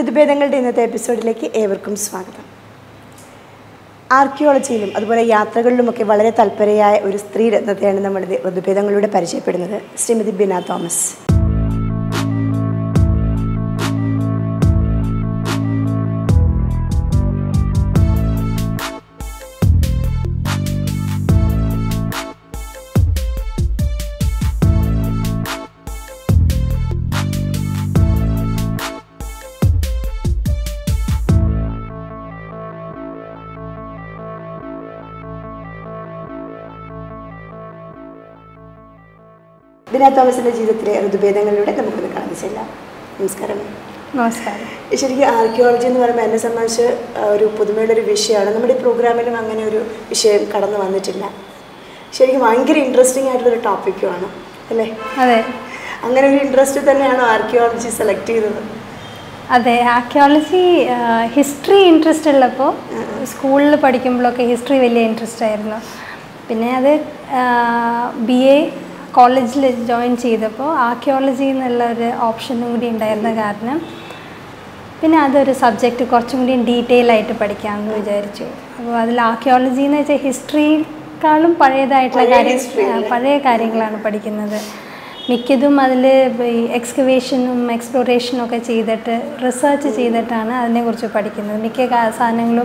ഋതുഭേദങ്ങളുടെ ഇന്നത്തെ എപ്പിസോഡിലേക്ക് ഏവർക്കും സ്വാഗതം ആർക്കിയോളജിയിലും അതുപോലെ യാത്രകളിലുമൊക്കെ വളരെ തൽപരയായ ഒരു സ്ത്രീ രത്നത്തെയാണ് നമ്മൾ ഇത് ഋതുഭേദങ്ങളിലൂടെ പരിചയപ്പെടുന്നത് ശ്രീമതി ബിന തോമസ് ബിന തോമസിൻ്റെ ജീവിതത്തിലെ ഋതുഭേദങ്ങളിലൂടെ നമുക്കൊന്ന് കടന്നു ചെല്ലാം നമസ്കാരം നമസ്കാരം ശരിക്കും ആർക്കിയോളജി എന്ന് പറയുമ്പോൾ എന്നെ സംബന്ധിച്ച് ആ, ഒരു പുതുമയുള്ള ഒരു വിഷയമാണ് നമ്മുടെ ഈ പ്രോഗ്രാമിലും അങ്ങനെ ഒരു വിഷയം കടന്നു വന്നിട്ടില്ല ശരിക്കും ഭയങ്കര ഇൻട്രസ്റ്റിംഗ് ആയിട്ടുള്ളൊരു ടോപ്പിക്കുമാണ് അല്ലേ അതെ അങ്ങനെ ഒരു ഇൻട്രസ്റ്റ് തന്നെയാണോ ആർക്കിയോളജി സെലക്ട് ചെയ്തത് അതെ ആർക്കിയോളജി ഹിസ്റ്ററി ഇൻട്രസ്റ്റ് ഉള്ളപ്പോൾ സ്കൂളിൽ പഠിക്കുമ്പോഴൊക്കെ ഹിസ്റ്ററി വലിയ ഇൻട്രസ്റ്റ് ആയിരുന്നു പിന്നെ അത് ബി എ കോളേജിൽ ജോയിൻ ചെയ്തപ്പോൾ ആർക്കിയോളജി എന്നുള്ള ഒരു ഓപ്ഷനും കൂടി ഉണ്ടായിരുന്ന കാരണം പിന്നെ അതൊരു സബ്ജക്റ്റ് കുറച്ചും കൂടി ഡീറ്റെയിൽ ആയിട്ട് പഠിക്കാമെന്ന് വിചാരിച്ചു അപ്പോൾ അതിൽ ആർക്കിയോളജി എന്ന് വെച്ചാൽ ഹിസ്റ്ററിക്കാളും പഴയതായിട്ടുള്ള പഴയ കാര്യം history ആ, പഴയ കാര്യങ്ങളാണ് പഠിക്കുന്നത് മിക്കതും അതിൽ ഈ എക്സ്കവേഷനും എക്സ്പ്ലോറേഷനും ഒക്കെ ചെയ്തിട്ട് റിസർച്ച് ചെയ്തിട്ടാണ് അതിനെക്കുറിച്ച് പഠിക്കുന്നത് മിക്ക കാ- സാധനങ്ങളും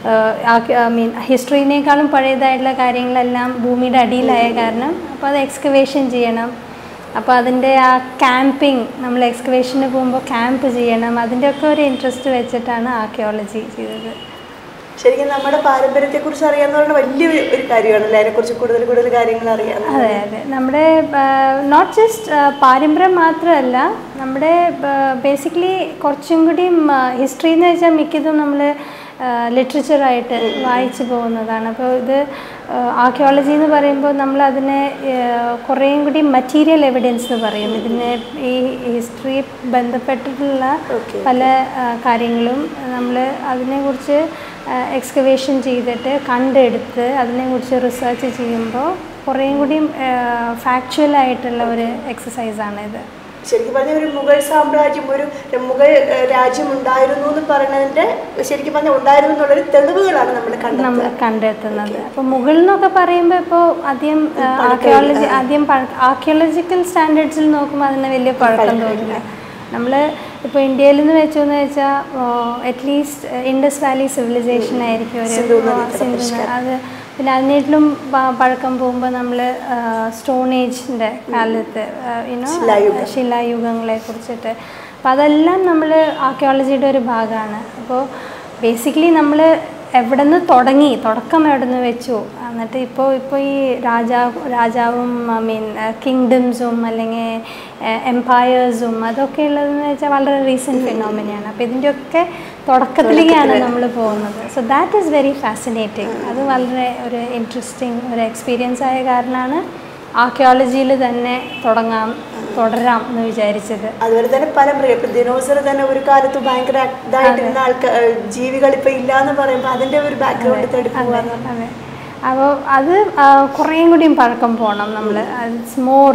ഐ മീൻ ഹിസ്റ്ററിനേക്കാളും പഴയതായിട്ടുള്ള കാര്യങ്ങളെല്ലാം ഭൂമിയുടെ അടിയിലായ കാരണം അപ്പോൾ അത് എക്സ്കവേഷൻ ചെയ്യണം അപ്പോൾ അതിൻ്റെ ആ ക്യാമ്പിങ് നമ്മൾ എക്സ്കവേഷന് പോകുമ്പോൾ ക്യാമ്പ് ചെയ്യണം അതിൻ്റെയൊക്കെ ഒരു ഇൻട്രസ്റ്റ് വെച്ചിട്ടാണ് ആർക്കിയോളജി ചെയ്തത് ശരിക്കും നമ്മുടെ പാരമ്പര്യത്തെക്കുറിച്ച് അറിയാന്ന് പറയുന്നത് വലിയ ഒരു- ഒരു കാര്യമാണല്ലേ അതിനെക്കുറിച്ച് കൂടുതൽ കൂടുതൽ കാര്യങ്ങൾ അറിയാം അതെ അതെ നമ്മുടെ നോട്ട് ജസ്റ്റ് പാരമ്പര്യം മാത്രമല്ല നമ്മുടെ ബേസിക്കലി കുറച്ചും കൂടിയും ഹിസ്റ്ററി എന്ന് വെച്ചാൽ മിക്കതും നമ്മൾ ലിറ്ററേച്ചറായിട്ട് വായിച്ചു പോകുന്നതാണ് അപ്പോൾ ഇത് ആർക്കിയോളജി എന്ന് പറയുമ്പോൾ നമ്മൾ അതിനെ കുറേയും കൂടി മറ്റീരിയൽ എവിഡൻസ് എന്ന് പറയും ഇതിനെ ഈ ഹിസ്റ്ററി ബന്ധപ്പെട്ടിട്ടുള്ള Okay. പല ആ, കാര്യങ്ങളും നമ്മൾ അതിനെക്കുറിച്ച് എക്സ്കവേഷൻ ചെയ്തിട്ട് കണ്ടെടുത്ത് അതിനെക്കുറിച്ച് റിസർച്ച് ചെയ്യുമ്പോൾ കുറേയും കൂടി ഫാക്ച്വൽ ആയിട്ടുള്ള ഒരു എക്സസൈസാണ് ഇത് ശരിക്കും പറഞ്ഞ ഒരു മുഗൾ സാമ്രാജ്യം ഒരു മുഗൾ ഏഹ്, രാജ്യം ഉണ്ടായിരുന്നു എന്ന് പറയുന്നതിന്റെ ശരിക്കും പറഞ്ഞാൽ ഉണ്ടായിരുന്നു എന്നുള്ളൊരു തെളിവുകളാണ് നമ്മൾ നമ്മൾ കണ്ടത് കണ്ടെത്തുന്നത് അപ്പോൾ മുകളിൽ നിന്നൊക്കെ പറയുമ്പോൾ ഇപ്പോൾ ആദ്യം ആർക്കിയോളജി ആദ്യം ആർക്കിയോളജിക്കൽ സ്റ്റാൻഡേർഡ്സിൽ നോക്കുമ്പോൾ അതിന് വലിയ പഴക്കം തോന്നില്ല നമ്മൾ ഇപ്പോൾ ഇന്ത്യയിൽ നിന്ന് വെച്ചു എന്ന് വെച്ചാൽ അറ്റ്ലീസ്റ്റ് ഇൻഡസ് വാലി സിവിലൈസേഷൻ ആയിരിക്കും ഒരു സിന്ധു നദീതട ആ, സിന്ധു ന- പരിഷ്കാരം. അത് പിന്നെ അതിനേറ്റിലും പ- പഴക്കം പോകുമ്പോൾ നമ്മൾ സ്റ്റോൺ ഏജിൻ്റെ കാലത്ത് യുനോ ശിലായുഗം. ശിലായുഗങ്ങളെ കുറിച്ചിട്ട് അപ്പോൾ അതെല്ലാം നമ്മൾ ആർക്കിയോളജിയുടെ ഒരു ഭാഗമാണ് അപ്പോൾ ബേസിക്കലി നമ്മൾ എവിടെ നിന്ന് തുടങ്ങി തുടക്കം എവിടെ നിന്ന് വെച്ചു എന്നിട്ട് ഇപ്പോൾ ഇപ്പോൾ ഈ രാജാവ് രാജാവും ഐ മീൻ കിങ്ഡംസും അല്ലെങ്കിൽ എംപയേഴ്സും അതൊക്കെ ഉള്ളതെന്ന് വെച്ചാൽ വളരെ റീസെൻറ്റ് ഫിനോമിനയാണ് അപ്പോൾ ഇതിൻ്റെയൊക്കെ തുടക്കത്തിലേക്കാണ് നമ്മൾ പോകുന്നത് so that is very fascinating അത് വളരെ ഒരു ഇൻട്രസ്റ്റിംഗ് ഒരു എക്സ്പീരിയൻസ് ആയ കാരണമാണ് ആർക്കിയോളജിയിൽ തന്നെ തുടങ്ങാം തുടരാം എന്ന് വിചാരിച്ചത് അതുപോലെ തന്നെ പല മൃഗ ഇപ്പൊ ദിനോസർ തന്നെ ഒരു കാലത്ത് ഭയങ്കര ഇതായിട്ടിരുന്ന ആൾക്കാർ ജീവികൾ ഇപ്പൊ ഇല്ല എന്ന് പറയുമ്പോൾ അതിന്റെ ഒരു ബാക്ക്ഗ്രൗണ്ട് തേടി പോവാന്ന് അതെ അപ്പോൾ അത് ആ, കുറേയും കൂടിയും പഴക്കം പോകണം നമ്മൾ ഇറ്റ്സ് മോർ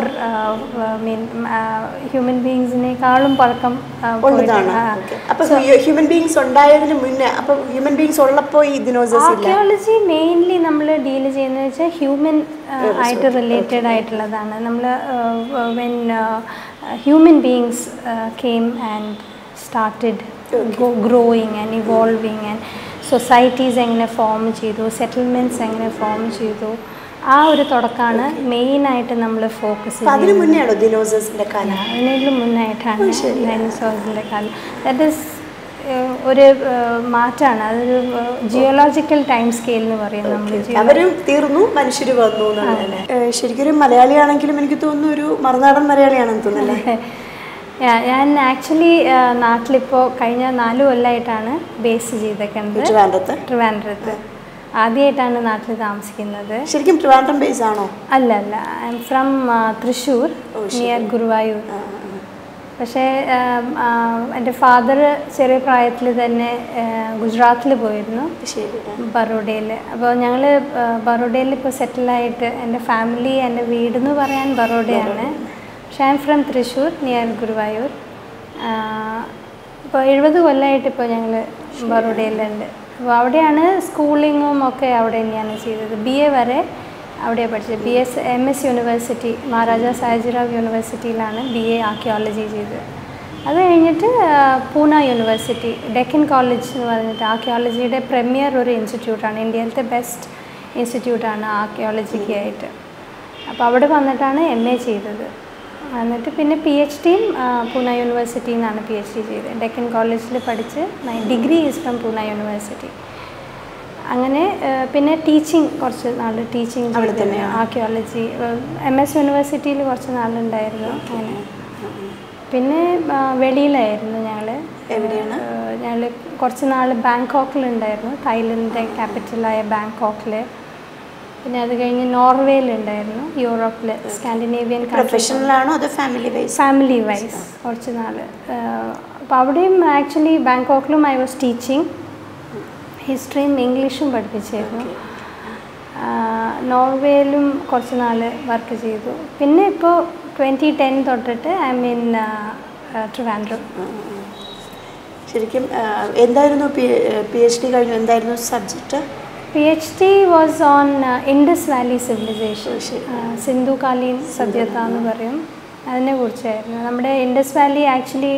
മീൻ ഹ്യൂമൻ ബീങ്സിനേക്കാളും പഴക്കം ആ, പോയിട്ട്, ഉള്ളതാണ് ആ. Okay. അപ്പൊ ഹ്യൂമൻ ബീങ്സ് ഉണ്ടായതിന് മുന്നേ അപ്പൊ ഹ്യൂമൻ ബീങ്സ് ഉള്ളപ്പോ ഈ ദിനോസേഴ്സ് ഇല്ല ആർക്കിയോളജി മെയിൻലി നമ്മൾ ഡീൽ ചെയ്യുന്നത് വെച്ചാൽ ഹ്യൂമൻ ആയിട്ട് റിലേറ്റഡ് ആയിട്ടുള്ളതാണ് നമ്മൾ when human beings came and started growing and evolving and societies എങ്ങനെ ഫോം ചെയ്തു സെറ്റിൽമെൻറ്റ്സ് എങ്ങനെ ഫോം ചെയ്തു ആ ഒരു തുടക്കമാണ് മെയിനായിട്ട് നമ്മൾ ഫോക്കസ് അപ്പൊ അതിന് മുന്നേ ആണോ ദിനോസേഴ്സിന്റെ കാലം അതിനേക്കാളും മുന്നായിട്ടാണ് ഡൈനോസോഴ്സിൻ്റെ കാലം ദാറ്റ് ഈസ് ഒരു മാറ്റമാണ് അതൊരു ജിയോളജിക്കൽ ടൈം സ്കെയിൽ എന്ന് പറയും നമ്മൾ അവരും തീർന്നു മനുഷ്യര് വന്നു എന്നുള്ളതല്ലേ ഏഹ് ശരിക്കും ഒരു മലയാളിയാണെങ്കിലും എനിക്ക് തോന്നുന്നു ഒരു മറുനാടൻ മലയാളിയാണെന്ന് തോന്നുന്നല്ലേ ഞാൻ ആക്ച്വലി നാട്ടിലിപ്പോൾ കഴിഞ്ഞ നാല് കൊല്ലമായിട്ടാണ് ബേസ് ചെയ്തേക്കുന്നത് ട്രിവാൻഡ്രത്ത് ട്രിവാൻഡ്രത്ത് ആദ്യമായിട്ടാണ് നാട്ടിൽ താമസിക്കുന്നത് ശരിക്കും ട്രിവാൻഡ്രം ബേസ് ആണോ അല്ല അല്ല I am from Thrissur near Guruvayur പക്ഷേ ആം, ആ, എൻ്റെ ഫാദർ ചെറിയ പ്രായത്തിൽ തന്നെ ഗുജറാത്തിൽ പോയിരുന്നു ശരി ബറോഡയിൽ അപ്പോൾ ഞങ്ങൾ ബറോഡയിൽ ഇപ്പോൾ സെറ്റിലായിട്ട് എൻ്റെ ഫാമിലി എൻ്റെ വീട് എന്ന് പറയാൻ ബറോഡയാണ് പക്ഷേ I am from Thrissur near Guruvayur ഇപ്പോൾ എഴുപത് കൊല്ലമായിട്ട് ഇപ്പോൾ ഞങ്ങൾ ബറോഡയിലുണ്ട് അപ്പോൾ അവിടെയാണ് സ്കൂളിങ്ങും ഒക്കെ അവിടെ തന്നെയാണ് ചെയ്തത് ബി എ വരെ അവിടെ പഠിച്ചത് B S M S university Maharaja Sayajirao യൂണിവേഴ്സിറ്റിയിലാണ് ബി എ ആർക്കിയോളജി ചെയ്തത് അത് കഴിഞ്ഞിട്ട് ആ, പൂന യൂണിവേഴ്സിറ്റി ഡെക്കൻ കോളേജ് എന്ന് പറഞ്ഞിട്ട് ആർക്കിയോളജിയുടെ പ്രീമിയർ ഒരു ഇൻസ്റ്റിറ്റ്യൂട്ടാണ് ഇന്ത്യയിലത്തെ ബെസ്റ്റ് ഇൻസ്റ്റിറ്റ്യൂട്ടാണ് ആർക്കിയോളജിക്ക് ആയിട്ട് അപ്പോൾ അവിടെ വന്നിട്ടാണ് എം എ ചെയ്തത് എന്നിട്ട് പിന്നെ പി എച്ച് ഡിയും പൂന യൂണിവേഴ്സിറ്റിയിൽ നിന്നാണ് പി എച്ച് ഡി ചെയ്തത് ഡെക്കൻ കോളേജിൽ പഠിച്ച് degree is from Pune university അങ്ങനെ ആ, പിന്നെ ടീച്ചിങ് കുറച്ച് നാൾ ടീച്ചിങ് അവിടെ തന്നെയാണോ? ആർക്കിയോളജി എം എസ് യൂണിവേഴ്സിറ്റിയിൽ കുറച്ച് നാളുണ്ടായിരുന്നു അങ്ങനെ പിന്നെ ആ, വെളിയിലായിരുന്നു ഞങ്ങൾ എവിടെയാണ്? ഞങ്ങൾ കുറച്ച് നാൾ ബാങ്കോക്കിലുണ്ടായിരുന്നു തായ്ലൻഡിൻ്റെ ക്യാപിറ്റലായ ബാങ്കോക്കിൽ പിന്നെ അത് കഴിഞ്ഞ് നോർവേയിലുണ്ടായിരുന്നു യൂറോപ്പിൽ സ്കാൻഡിനേവിയൻ പ്രൊഫഷണൽ ആണോ അതോ ഫാമിലി വൈസ് ഫാമിലി വൈസ് കുറച്ച് നാൾ അപ്പോൾ അവിടെയും ആക്ച്വലി ബാങ്കോക്കിലും ഐ വാസ് ടീച്ചിങ് ഹിസ്റ്ററിയും ഇംഗ്ലീഷും പഠിപ്പിച്ചിരുന്നു ആ, നോർവേയിലും കുറച്ച് നാൾ വർക്ക് ചെയ്തു പിന്നെ ഇപ്പോൾ ട്വൻറ്റി ടെൻ തൊട്ടിട്ട് ഐ മീൻ ട്രിവാൻഡ്രം ശരിക്കും ആ, എന്തായിരുന്നു പി എച്ച് ഡി കഴിഞ്ഞു എന്തായിരുന്നു subject P H D was on Indus valley civilisation Sindhu കാലീൻ സഭ്യത എന്ന് പറയും അതിനെ കുറിച്ചായിരുന്നു നമ്മുടെ ഇൻഡസ് വാലി ആക്ച്വലി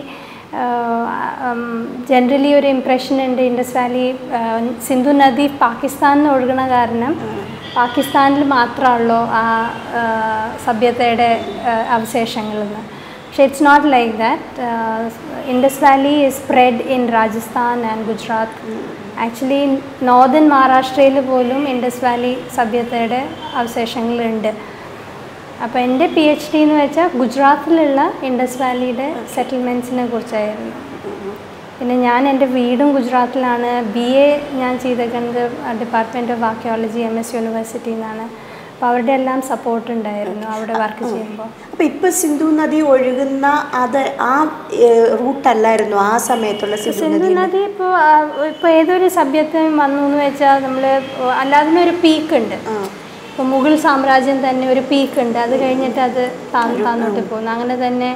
ജനറലി ഒരു ഇംപ്രഷൻ ഉണ്ട് ഇൻഡസ് വാലി ആ, സിന്ധു നദി പാകിസ്ഥാനിൽ ഒഴുകണ കാരണം പാകിസ്ഥാനിൽ മാത്രമുള്ളൂ ആ ആ, സഭ്യതയുടെ അവശേഷങ്ങളെന്ന് പക്ഷേ it's not like that Indus valley is spread in Rajasthan and Gujarat actually northern മഹാരാഷ്ട്രയിൽ പോലും ഇൻഡസ് വാലി സഭ്യതയുടെ അവശേഷങ്ങളുണ്ട് അപ്പോൾ എൻ്റെ പി എച്ച് ഡി എന്ന് വെച്ചാൽ ഗുജറാത്തിലുള്ള ഇൻഡസ് വാലിയുടെ സെറ്റിൽമെൻറ്റ്സിനെ കുറിച്ചായിരുന്നു പിന്നെ ഞാൻ എൻ്റെ വീടും ഗുജറാത്തിലാണ് ബി എ ഞാൻ ചെയ്തേക്കുന്നത് department of archaeology M S യൂണിവേഴ്സിറ്റിയിൽ നിന്നാണ് അപ്പോൾ അവരുടെ എല്ലാം സപ്പോർട്ട് ഉണ്ടായിരുന്നു അവിടെ വർക്ക് ചെയ്യുമ്പോൾ അപ്പൊ ഇപ്പൊ സിന്ധു നദി ഒഴുകുന്ന അത് ആ റൂട്ടല്ലായിരുന്നു ആ സമയത്തുള്ള സിന്ധു സിന്ധു നദി നദി ഇപ്പോൾ ഇപ്പോൾ ഏതൊരു സഭ്യത്വം വന്നു എന്ന് വെച്ചാൽ നമ്മൾ അല്ലാതെ ഒരു പീക്ക് ഉണ്ട് ആ. ഇപ്പോൾ മുഗൾ സാമ്രാജ്യം തന്നെ ഒരു പീക്ക് ഉണ്ട് അത് കഴിഞ്ഞിട്ട് അത് താന്ന് താന്നോട്ട് പോകുന്നു അങ്ങനെ തന്നെ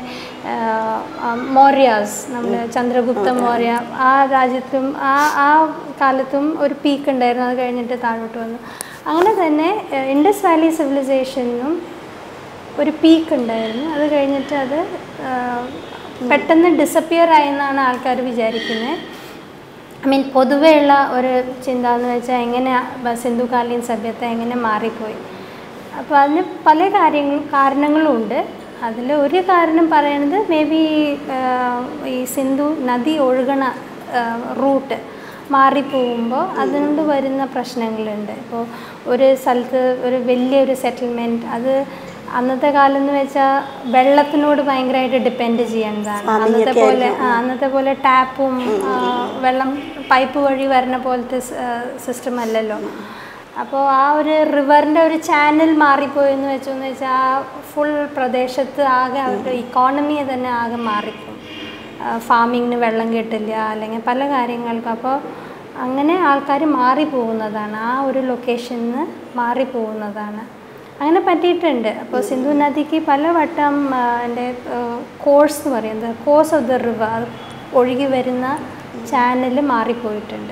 മോര്യാസ് നമ്മൾ ചന്ദ്രഗുപ്ത മൗര്യ ആ രാജ്യത്തും ആ ആ കാലത്തും ഒരു പീക്ക് ഉണ്ടായിരുന്നു അത് കഴിഞ്ഞിട്ട് താഴോട്ട് വന്നു അങ്ങനെ തന്നെ ഏഹ്, ഇൻഡസ് വാലി സിവിലൈസേഷനും ഒരു പീക്ക് ഉണ്ടായിരുന്നു അത് കഴിഞ്ഞിട്ട് അത് ആഹ്, പെട്ടെന്ന് ഡിസപ്പിയർ ആയെന്നാണ് ആൾക്കാർ വിചാരിക്കുന്നത് ഐ മീൻ പൊതുവെയുള്ള ഒരു ചിന്ത എന്ന് വെച്ചാൽ എങ്ങനെ ബ- സിന്ധുകാലീൻ സഭ്യത എങ്ങനെ മാറിപ്പോയി അപ്പോൾ അതിന് പല കാര്യങ്ങളും കാരണങ്ങളും ഉണ്ട് അതിൽ ഒരു കാരണം പറയുന്നത് മേ ബി ഈ സിന്ധു നദി ഒഴുകണ റൂട്ട് മാറിപ്പോകുമ്പോൾ അതുകൊണ്ട് വരുന്ന പ്രശ്നങ്ങളുണ്ട് ഇപ്പോൾ ഒരു സ്ഥലത്ത് ഒരു വലിയൊരു സെറ്റിൽമെൻറ്റ് അത് അന്നത്തെ കാലം എന്ന് വെച്ചാൽ വെള്ളത്തിനോട് ഭയങ്കരമായിട്ട് ഡിപ്പെൻഡ് ചെയ്യേണ്ടതാണ് Farming അന്നത്തെ ഒക്കെ പോലെ ആ, അന്നത്തെ പോലെ ടാപ്പും ആ, വെള്ളം പൈപ്പ് വഴി വരുന്ന പോലത്തെ സിസ്റ്റം അല്ലല്ലോ അപ്പോൾ ആ ഒരു റിവറിൻ്റെ ഒരു ചാനൽ മാറിപ്പോയെന്ന് വെച്ചെന്ന് വെച്ചാൽ ആ ഫുൾ പ്രദേശത്ത് ആകെ അവരുടെ ഇക്കോണമിയെ തന്നെ ആകെ മാറിപ്പോകും ഫാമിങ്ങിന് വെള്ളം കിട്ടില്ല അല്ലെങ്കിൽ പല കാര്യങ്ങൾക്കും അപ്പോൾ അങ്ങനെ ആൾക്കാർ മാറിപ്പോകുന്നതാണ് ആ ഒരു ലൊക്കേഷനിൽ നിന്ന് മാറിപ്പോകുന്നതാണ് അങ്ങനെ പറ്റിയിട്ടുണ്ട് അപ്പോൾ സിന്ധു നദിക്ക് പലവട്ടം ആ, എൻ്റെ കോഴ്സ് എന്ന് പറയുന്നത് കോഴ്സ് ഓഫ് ദ റിവർ ഒഴുകി വരുന്ന ചാനൽ മാറിപ്പോയിട്ടുണ്ട്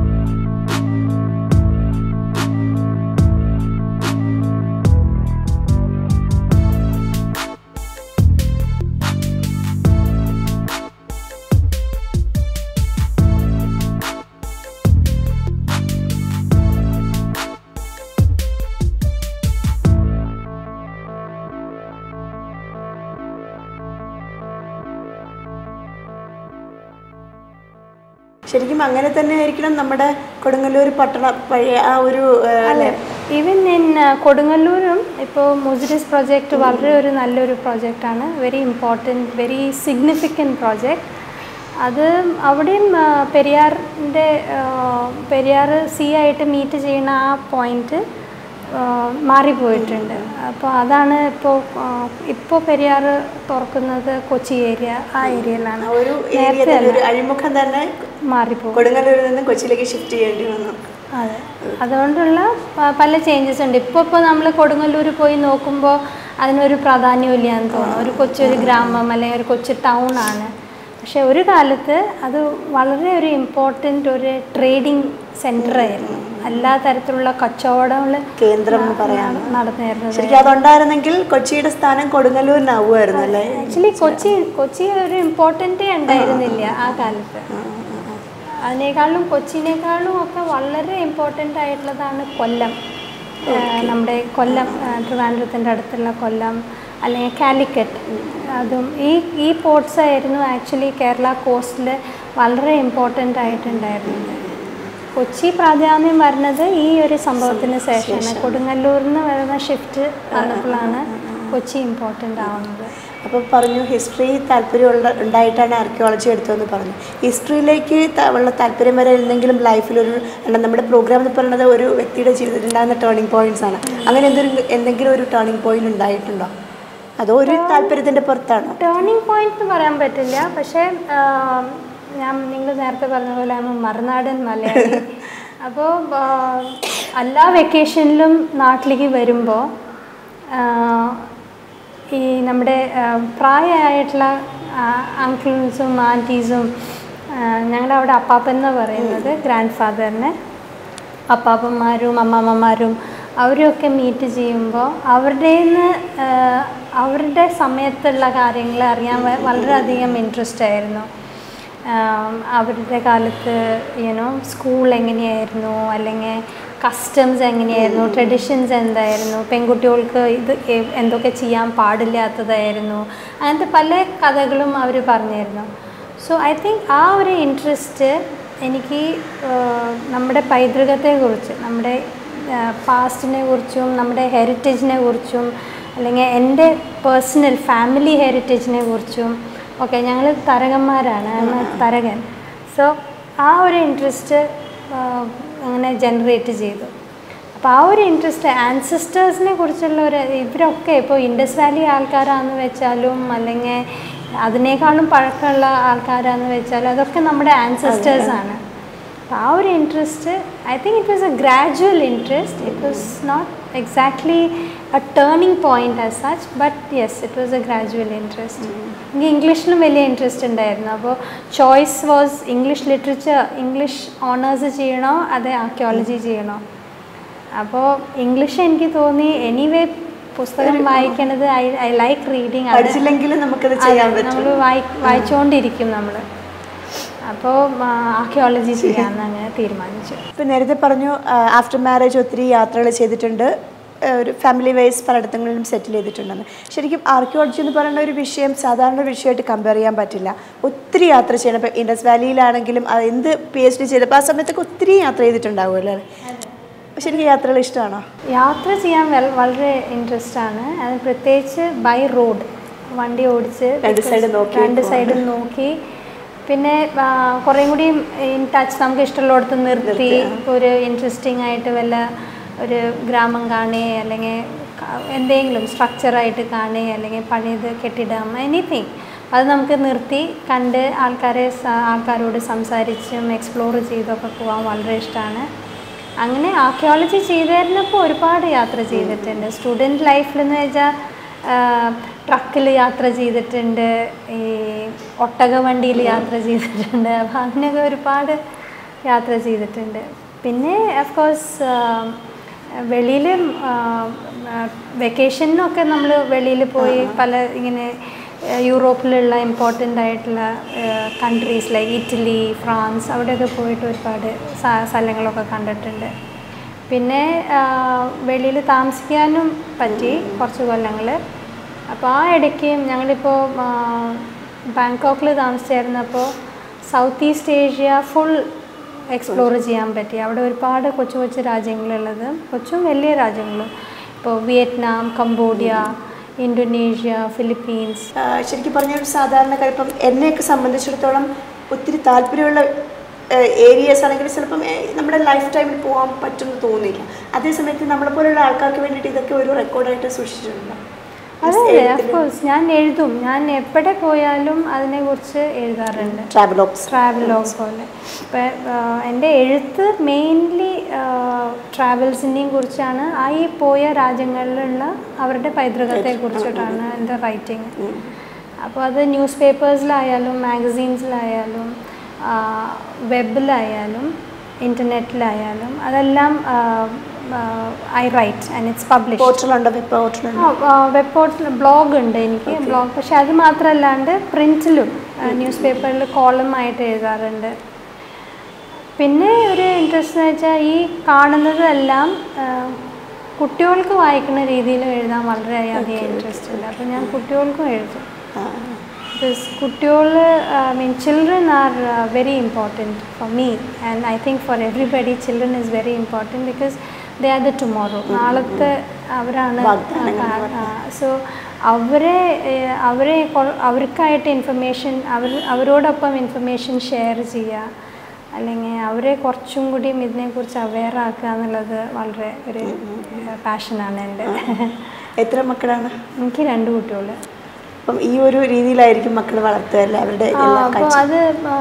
ശരിക്കും അങ്ങനെ തന്നെ ആയിരിക്കണം നമ്മുടെ കൊടുങ്ങല്ലൂർ പട്ടണ പഴയ ആ ഒരു ആ, അല്ലെ ഈവൻ ഇൻ കൊടുങ്ങല്ലൂരും ഇപ്പോൾ മുസിരിസ് പ്രോജക്റ്റ് വളരെ ഒരു നല്ലൊരു പ്രോജക്റ്റാണ് very important very significant project അത് അവിടെയും ആ, പെരിയാറിൻ്റെ ആ, പെരിയാർ സി ആയിട്ട് മീറ്റ് ചെയ്യുന്ന ആ പോയിന്റ് മാറിപ്പോയിട്ടുണ്ട് അപ്പോൾ അതാണ് ഇപ്പോൾ ഇപ്പോൾ പെരിയാർ തുറക്കുന്നത് കൊച്ചി ഏരിയ ആ ഏരിയയിലാണ് ആ ഒരു ഏരിയ നേരത്തെ തന്നെ അല്ല ഒരു അഴിമുഖം തന്നെ മാറിപ്പോകും കൊടുങ്ങല്ലൂരിൽ നിന്ന് കൊച്ചിയിലേക്ക് ഷിഫ്റ്റ് ചെയ്യേണ്ടി വന്നു അതെ അതുകൊണ്ടുള്ള പ- പല ചേഞ്ചസ് ഉണ്ട് ഇപ്പോൾ ഇപ്പോൾ നമ്മൾ കൊടുങ്ങല്ലൂർ പോയി നോക്കുമ്പോൾ അതിനൊരു പ്രാധാന്യമില്ല എന്ന് തോന്നുന്നു ഒരു കൊച്ചൊരു ഗ്രാമം അല്ലെങ്കിൽ ഒരു കൊച്ചു ടൗൺ ആണ് പക്ഷെ ഒരു കാലത്ത് അത് വളരെ ഒരു ഇമ്പോർട്ടൻ്റ് ഒരു ട്രേഡിംഗ് സെൻറ്റർ ആയിരുന്നു എല്ലാ തരത്തിലുള്ള കച്ചവടങ്ങൾ കേന്ദ്രം എന്ന് പറയാം നടന്നിരുന്നത് ശരിക്കും അതുണ്ടായിരുന്നെങ്കിൽ കൊച്ചിയുടെ സ്ഥാനം കൊടുങ്ങല്ലൂരിനാവുമായിരുന്നു അല്ലേ ആക്ച്വലി കൊച്ചി കൊച്ചി ഒരു ഇമ്പോർട്ടൻ്റേ ഉണ്ടായിരുന്നില്ല ആ കാലത്ത് അതിനേക്കാളും കൊച്ചിനേക്കാളും ഒക്കെ വളരെ ഇമ്പോർട്ടൻ്റ് ആയിട്ടുള്ളതാണ് കൊല്ലം ആ, നമ്മുടെ കൊല്ലം ആ, ട്രിവാൻഡ്രത്തിൻ്റെ അടുത്തുള്ള കൊല്ലം അല്ലെങ്കിൽ കാലിക്കറ്റ് അതും ഈ ഈ പോർട്സ് ആയിരുന്നു ആക്ച്വലി കേരള കോസ്റ്റിൽ വളരെ ഇമ്പോർട്ടൻ്റ് ആയിട്ടുണ്ടായിരുന്നത് കൊച്ചി പ്രാധാന്യം വരുന്നത് ഈ ഒരു സംഭവത്തിന് ശേഷമാണ് കൊടുങ്ങല്ലൂരിൽ നിന്ന് വരുന്ന ഷിഫ്റ്റ് വന്നപ്പോഴാണ് കൊച്ചി ഇമ്പോർട്ടൻ്റ് ആവുന്നത് അപ്പോൾ പറഞ്ഞു ഹിസ്റ്ററി താല്പര്യമുള്ള ഉണ്ടായിട്ടാണ് ആർക്കിയോളജി എടുത്തതെന്ന് പറഞ്ഞു ഹിസ്റ്ററിയിലേക്ക് ത- ഉള്ള താല്പര്യം വരെ എന്തെങ്കിലും ലൈഫിലൊരു അല്ല നമ്മുടെ പ്രോഗ്രാം എന്ന് പറയുന്നത് ഒരു വ്യക്തിയുടെ ജീവിതത്തിൽ ഉണ്ടാകുന്ന ടേണിംഗ് പോയിന്റ്സ് ആണ് അങ്ങനെ എന്തെങ്കിലും എന്തെങ്കിലും ഒരു ടേണിംഗ് പോയിന്റ് ഉണ്ടായിട്ടുണ്ടോ അതോ ഒരു താല്പര്യത്തിൻ്റെ പുറത്താണോ ടേണിംഗ് പോയിന്റ് എന്ന് പറയാൻ പറ്റില്ല പക്ഷേ ആം, ഞാൻ നിങ്ങൾ നേരത്തെ പറഞ്ഞ പോലെ ആണ് മറുനാടൻ മലയാളി അപ്പോൾ എല്ലാ വെക്കേഷനിലും നാട്ടിലേക്ക് വരുമ്പോൾ ഈ നമ്മുടെ ആ, പ്രായമായിട്ടുള്ള അങ്കിൾസും ആൻറ്റീസും ഞങ്ങളുടെ അവിടെ അപ്പാപ്പൻ എന്ന് പറയുന്നത് ഗ്രാൻഡ് ഫാദറിനെ അപ്പാപ്പന്മാരും അമ്മാമ്മമാരും അവരെയൊക്കെ മീറ്റ് ചെയ്യുമ്പോൾ അവരുടെ അവരുടെ സമയത്തുള്ള കാര്യങ്ങൾ അറിയാൻ വ- വളരെയധികം ഇൻട്രസ്റ്റ് ആയിരുന്നു ആം, അവരുടെ കാലത്ത് യുനോ സ്കൂൾ എങ്ങനെയായിരുന്നു അല്ലെങ്കിൽ കസ്റ്റംസ് എങ്ങനെയായിരുന്നു ട്രഡീഷൻസ് എന്തായിരുന്നു പെൺകുട്ടികൾക്ക് ഇത് എ- എന്തൊക്കെ ചെയ്യാൻ പാടില്ലാത്തതായിരുന്നു അങ്ങനത്തെ പല കഥകളും അവർ പറഞ്ഞിരുന്നു സോ ഐ തിങ്ക് ആ ഒരു ഇൻട്രസ്റ്റ് എനിക്ക് ആഹ്, നമ്മുടെ പൈതൃകത്തെക്കുറിച്ച് നമ്മുടെ പാസ്റ്റിനെ കുറിച്ചും നമ്മുടെ ഹെറിറ്റേജിനെ കുറിച്ചും അല്ലെങ്കിൽ എൻ്റെ പേഴ്സണൽ ഫാമിലി ഹെറിറ്റേജിനെ കുറിച്ചും ഓക്കെ ഞങ്ങൾ തരകന്മാരാണ് I'm a തരകൻ സോ ആ ഒരു ഇൻട്രസ്റ്റ് അങ്ങനെ ജനറേറ്റ് ചെയ്തു അപ്പോൾ ആ ഒരു ഇൻട്രസ്റ്റ് ആൻസിസ്റ്റേഴ്സിനെ കുറിച്ചുള്ള ഒരു ഇവരൊക്കെ ഇപ്പോൾ ഇൻഡസ് വാലി ആൾക്കാരാന്ന് വെച്ചാലും അല്ലെങ്കിൽ അതിനേക്കാളും പഴക്കമുള്ള ആൾക്കാരാന്ന് വെച്ചാലും അതൊക്കെ നമ്മുടെ ആൻസിസ്റ്റേഴ്സാണ് അപ്പോൾ ആ ഒരു interest I think it was a gradual interest it was not exactly a turning point as such but yes it was a gradual interest എനിക്ക് ഇംഗ്ലീഷിലും വലിയ ഇൻട്രസ്റ്റ് ഉണ്ടായിരുന്നു അപ്പോൾ choice was English literature English honours ചെയ്യണോ അതെ archaeology ചെയ്യണോ അപ്പോൾ English എനിക്ക് തോന്നി എനിവേ പുസ്തകം വായിക്കണത് ഐ ഐ ലൈക്ക് റീഡിങ് പഠിച്ചില്ലെങ്കിലും നമുക്കത് ചെയ്യാൻ പറ്റും നമ്മൾ വായി വായിച്ചുകൊണ്ടിരിക്കും നമ്മൾ അപ്പോൾ ആർക്കിയോളജി ചെയ്യാമെന്ന് അങ്ങനെ തീരുമാനിച്ചു ഇപ്പം നേരത്തെ പറഞ്ഞു ആഫ്റ്റർ മാരേജ് ഒത്തിരി യാത്രകൾ ചെയ്തിട്ടുണ്ട് ആ, ഒരു ഫാമിലി വൈസ് പലയിടങ്ങളിലും സെറ്റിൽ ചെയ്തിട്ടുണ്ടെന്ന് ശരിക്കും ആർക്കിയോളജി എന്ന് പറയുന്ന ഒരു വിഷയം സാധാരണ ഒരു വിഷയമായിട്ട് കമ്പയർ ചെയ്യാൻ പറ്റില്ല ഒത്തിരി യാത്ര ചെയ്യണം ഇപ്പോൾ ഇൻഡസ് വാലിയിലാണെങ്കിലും അത് എന്ത് പി എച്ച് ഡി ചെയ്തപ്പോൾ ആ സമയത്തൊക്കെ ഒത്തിരി യാത്ര ചെയ്തിട്ടുണ്ടാവുമല്ലോ അല്ലേ ശരിക്കും യാത്രകൾ ഇഷ്ടമാണോ യാത്ര ചെയ്യാൻ വൽ- വളരെ ഇൻട്രസ്റ്റ് ആണ് അത് പ്രത്യേകിച്ച് ബൈ റോഡ് വണ്ടി ഓടിച്ച് രണ്ട് side നോക്കി രണ്ട് സൈഡിൽ നോക്കി പിന്നെ ആ, കുറേം കൂടി ഇൻ ടച്ച് നമുക്ക് ഇഷ്ടമുള്ളിടത്ത് നിർത്തി ഒരു ഇൻട്രസ്റ്റിംഗ് ആയിട്ട് വല്ല ഒരു ഗ്രാമം കാണേ അല്ലെങ്കിൽ ക- എന്തെങ്കിലും സ്ട്രക്ചറായിട്ട് കാണേ അല്ലെങ്കിൽ പഴയത് കെട്ടിടം എനിത്തിങ് അത് നമുക്ക് നിർത്തി കണ്ട് ആൾക്കാരെ സ- ആൾക്കാരോട് സംസാരിച്ചും എക്സ്പ്ലോർ ചെയ്തൊക്കെ പോകാൻ വളരെ ഇഷ്ടമാണ് അങ്ങനെ ആർക്കിയോളജി ചെയ്തിരുന്നപ്പോൾ ഒരുപാട് യാത്ര ചെയ്തിട്ടുണ്ട് സ്റ്റുഡൻറ്റ് ലൈഫിലെന്ന് വെച്ചാൽ ട്രക്കിൽ യാത്ര ചെയ്തിട്ടുണ്ട് ഈ ഒട്ടക വണ്ടിയിൽ യാത്ര ചെയ്തിട്ടുണ്ട് അപ്പം അങ്ങനെയൊക്കെ ഒരുപാട് യാത്ര ചെയ്തിട്ടുണ്ട് പിന്നെ ഓഫ് കോഴ്സ് വെളിയിൽ വെക്കേഷനൊക്കെ നമ്മൾ വെളിയിൽ പോയി പല ഇങ്ങനെ ഏഹ് യൂറോപ്പിലുള്ള ഇമ്പോർട്ടൻ്റ് ആയിട്ടുള്ള കൺട്രീസ് ലൈക്ക് ഇറ്റലി ഫ്രാൻസ് അവിടെയൊക്കെ പോയിട്ട് ഒരുപാട് സ- സ്ഥലങ്ങളൊക്കെ കണ്ടിട്ടുണ്ട് പിന്നെ വെളിയിൽ താമസിക്കാനും പറ്റി കുറച്ച് കൊല്ലങ്ങൾ അപ്പോൾ ആ ഇടയ്ക്ക് ഞങ്ങളിപ്പോൾ ബാങ്കോക്കിൽ താമസിച്ചായിരുന്നപ്പോൾ south east Asia full explore ചെയ്യാൻ പറ്റി അവിടെ ഒരുപാട് കൊച്ചു കൊച്ചു രാജ്യങ്ങളുള്ളത് കൊച്ചും വലിയ രാജ്യങ്ങളും ഇപ്പോൾ വിയറ്റ്നാം കംബോഡിയ ഇന്തോനേഷ്യ ഫിലിപ്പീൻസ് ആ, ശരിക്കും പറഞ്ഞ ഒരു സാധാരണക്കാർ ഇപ്പം എന്നെയൊക്കെ സംബന്ധിച്ചിടത്തോളം ഒത്തിരി താല്പര്യമുള്ള ഏരിയസ് ആണെങ്കിൽ ചിലപ്പം ഏ, നമ്മുടെ ലൈഫ് ടൈമിൽ പോകാൻ പറ്റുമെന്ന് തോന്നില്ല അതേസമയത്ത് നമ്മളെ പോലുള്ള ആൾക്കാർക്ക് വേണ്ടിയിട്ട് ഇതൊക്കെ ഒരു റെക്കോർഡായിട്ട് സൂക്ഷിച്ചിട്ടുണ്ട് അതെ അഫ്കോഴ്സ് ഞാൻ എഴുതും ഞാൻ എവിടെ പോയാലും അതിനെക്കുറിച്ച് എഴുതാറുണ്ട് ട്രാവലോഗ്സ് ട്രാവലോഗ് പോലെ ഇപ്പം എൻ്റെ എഴുത്ത് മെയിൻലി ട്രാവൽസിനെയും കുറിച്ചാണ് ആ ഈ പോയ രാജ്യങ്ങളിലുള്ള അവരുടെ പൈതൃകത്തെ കുറിച്ചിട്ടാണ് എൻ്റെ റൈറ്റിങ് അപ്പോൾ അത് ന്യൂസ് പേപ്പേഴ്സിലായാലും മാഗസീൻസിലായാലും വെബിലായാലും ഇൻ്റർനെറ്റിലായാലും അതെല്ലാം I write and it's publish പോർട്ടലുണ്ടോ വെബ് പോർട്ടലുണ്ടോ വെബ് പോർട്ടൽ ബ്ലോഗ് ഉണ്ട് എനിക്ക് ബ്ലോഗ് പക്ഷെ അത് മാത്രമല്ലാണ്ട് പ്രിൻറ്റിലും ന്യൂസ് പേപ്പറിൽ കോളമായിട്ട് എഴുതാറുണ്ട് പിന്നെ ഒരു ഇൻട്രസ്റ്റ് എന്ന് വെച്ചാൽ ഈ കാണുന്നതെല്ലാം ആ, കുട്ടികൾക്ക് വായിക്കുന്ന രീതിയിൽ എഴുതാൻ വളരെയധികം ഇൻട്രസ്റ്റ് ഉണ്ട് അപ്പോൾ ഞാൻ കുട്ടികൾക്കും എഴുതും ബിക്കോസ് കുട്ടികൾ I mean children are very important for me and I think for everybody children is very important because they are the tomorrow നാളത്തെ അവരാണ് സോ അവരെ ഏഹ്, അവരെ കൊ- അവർക്കായിട്ട് ഇൻഫർമേഷൻ അവർ അവരോടൊപ്പം ഇൻഫർമേഷൻ ഷെയർ ചെയ്യുക അല്ലെങ്കിൽ അവരെ കുറച്ചും കൂടിയും ഇതിനെക്കുറിച്ച് അവെയർ ആക്കുക എന്നുള്ളത് വളരെ ഒരു പാഷനാണ് എൻ്റെ എത്ര മക്കളാണ് എനിക്ക് രണ്ട് കുട്ടികൾ അപ്പം ഈ ഒരു രീതിയിലായിരിക്കും മക്കൾ വളർത്തുക അല്ലേ അവരുടെ എല്ലാ അപ്പോൾ അത്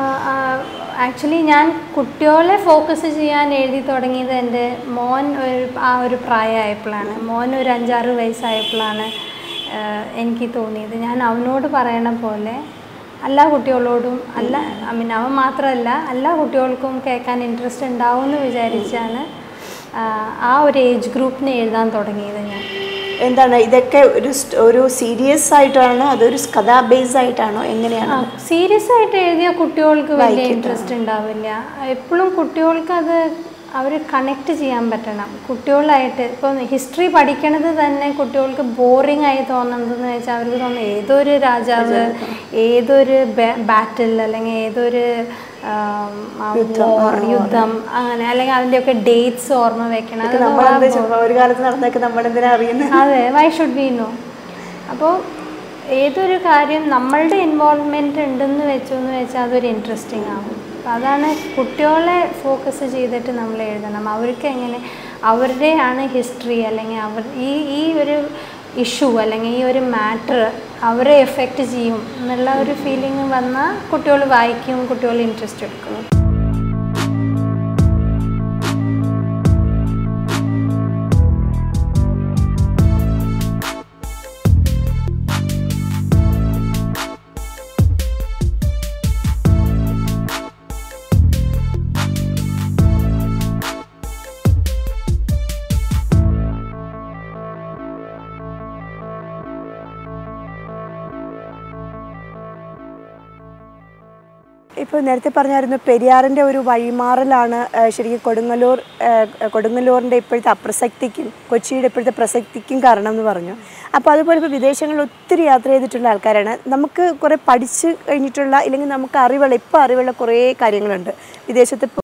ആക്ച്വലി ഞാൻ കുട്ടികളെ ഫോക്കസ് ചെയ്യാൻ എഴുതി തുടങ്ങിയത് എൻ്റെ മോൻ ഒരു ആ ഒരു പ്രായമായപ്പോഴാണ് മോൻ ഒരു അഞ്ചാറ് വയസ്സായപ്പോഴാണ് ആഹ് എനിക്ക് തോന്നിയത് ഞാൻ അവനോട് പറയണ പോലെ എല്ലാ കുട്ടികളോടും അല്ല ഐ മീൻ അവൻ മാത്രമല്ല എല്ലാ കുട്ടികൾക്കും കേൾക്കാൻ ഇൻട്രസ്റ്റ് ഉണ്ടാവും എന്ന് വിചാരിച്ചാണ് ആഹ് ആ ഒരു ഏജ് ഗ്രൂപ്പിന് എഴുതാൻ തുടങ്ങിയത് ഞാൻ എന്താണ് ഇതൊക്കെ ഒരു സ്റ്റ്- ഒരു സീരിയസ് ആയിട്ടാണോ അതൊരു കഥാ ബേസ് ആയിട്ടാണോ എങ്ങനെയാണ് സീരിയസ് ആയിട്ട് എഴുതിയ കുട്ടികൾക്ക് വലിയ ഇൻട്രസ്റ്റ് ഉണ്ടാവില്ല എപ്പോഴും കുട്ടികൾക്ക് അത് അവർ കണക്ട് ചെയ്യാൻ പറ്റണം കുട്ടികളായിട്ട് ഇപ്പം ഹിസ്റ്ററി പഠിക്കണത് തന്നെ കുട്ടികൾക്ക് ബോറിംഗ് ആയി തോന്നുന്നതെന്ന് വെച്ചാൽ അവർക്ക് തോന്നുന്നു ഏതൊരു രാജാവ് ഏതൊരു ബാറ്റിൽ അല്ലെങ്കിൽ ഏതൊരു ആം, ആ war, യുദ്ധം അങ്ങനെ അല്ലെങ്കിൽ അതിൻ്റെയൊക്കെ ഡേറ്റ്സ് ഓർമ്മ വെക്കണം അതൊക്കെ നമ്മളെന്താ ചുമ്മാ ഒരു കാലത്ത് നടന്നൊക്കെ നമ്മളെന്തിനാ അറിയുന്നത് അതെ വൈ ഷുഡ് ബി നോ അപ്പോൾ ഏതൊരു കാര്യം നമ്മളുടെ ഇൻവോൾവ്മെൻറ്റ് ഉണ്ടെന്ന് വെച്ചു എന്ന് വെച്ചാൽ അതൊരു ഇൻട്രസ്റ്റിംഗ് ആവും അപ്പോൾ അതാണ് കുട്ടികളെ ഫോക്കസ് ചെയ്തിട്ട് നമ്മൾ എഴുതണം അവർക്ക് എങ്ങനെ അവരുടെയാണ് ഹിസ്റ്ററി അല്ലെങ്കിൽ അവർ ഈ ഈ ഒരു ഇഷ്യൂ അല്ലെങ്കിൽ ഈ ഒരു മാറ്റർ അവരെ എഫക്റ്റ് ചെയ്യും എന്നുള്ള ഒരു ഫീലിംഗ് വന്നാൽ കുട്ടികൾ വായിക്കും കുട്ടികൾ ഇൻട്രസ്റ്റ് എടുക്കും ഇപ്പോൾ നേരത്തെ പറഞ്ഞായിരുന്നു പെരിയാറിൻ്റെ ഒരു വഴിമാറലാണ് ആ, ശരിക്കും കൊടുങ്ങല്ലൂർ ആ, കൊടുങ്ങല്ലൂരിൻ്റെ ഇപ്പോഴത്തെ അപ്രസക്തിക്കും കൊച്ചിയുടെ ഇപ്പോഴത്തെ പ്രസക്തിക്കും കാരണം എന്ന് പറഞ്ഞു അപ്പോൾ അതുപോലെ ഇപ്പോൾ വിദേശങ്ങളിൽ ഒത്തിരി യാത്ര ചെയ്തിട്ടുള്ള ആൾക്കാരാണ് നമുക്ക് കുറേ പഠിച്ച് കഴിഞ്ഞിട്ടുള്ള ഇല്ലെങ്കിൽ നമുക്ക് അറിവുള്ള ഇപ്പോൾ അറിവുള്ള കുറേ കാര്യങ്ങളുണ്ട് വിദേശത്ത്